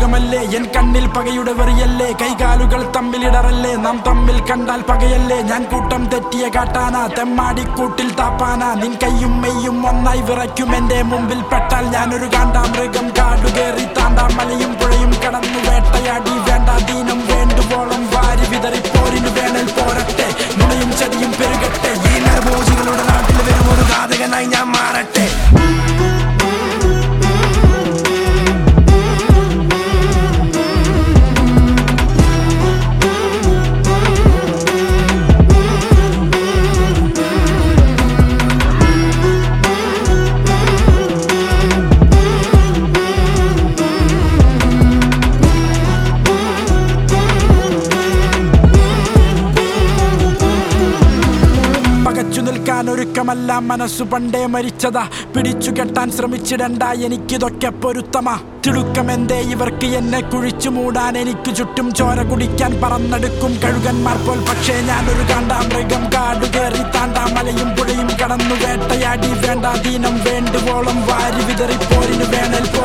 ലോകമല്ലേ N കണ്ണിൽ പകയുടെ വെറിയല്ലേ കൈകാലുകൾ തമ്മിലിടറല്ലേ നാം തമ്മിൽ കണ്ടാൽ പകയല്ലേ ഞാൻ കൂട്ടം തെറ്റിയ കാട്ടാന തെമ്മാടിക്കൂട്ടിൽ താപ്പാന നിൻ കയ്യും മെയ്യും ഒന്നായി വിറയ്ക്കും എന്റെ മുമ്പിൽ പെട്ടാൽ ഞാനൊരു കാണ്ടാ മൃഗം കാടുകേറി താണ്ടാം മലയും പുഴയും കടന്നു വേട്ടയാടി വേണ്ട ദീനം വേണ്ടുവോളം വാരി വിതറി പോരിന് വേണൽ പോരട്ടെ നുണയും ചതിയും പെരുകട്ടെ ഈ നരഭോജികളുടെ നാട്ടിൽ വരും ഒരു ഘാതകനായി ഞാൻ മാറട്ടെ പകച്ചു നിൽക്കാൻ ഒരുക്കമല്ല മനസ്സു പണ്ടേ മരിച്ചതാ പിടിച്ചു കെട്ടാൻ ശ്രമിച്ചിടണ്ട എനിക്കിതൊക്കെ പൊരുത്തമാ തിടുക്കം എന്തേ ഇവർക്ക് എന്നെ കുഴിച്ചു മൂടാൻ എനിക്ക് ചുറ്റും ചോര കുടിക്കാൻ പറന്നെടുക്കും കഴുകന്മാർ പോൽ പക്ഷേ ഞാനൊരു കാണ്ടാ മൃഗം കാടുകേറി താണ്ടാ മലയും പുഴയും കടന്നു വേട്ടയാടി വേണ്ട ദീനം വേണ്ടുവോളം വാരി വിതറി പോരിന് വേണൽ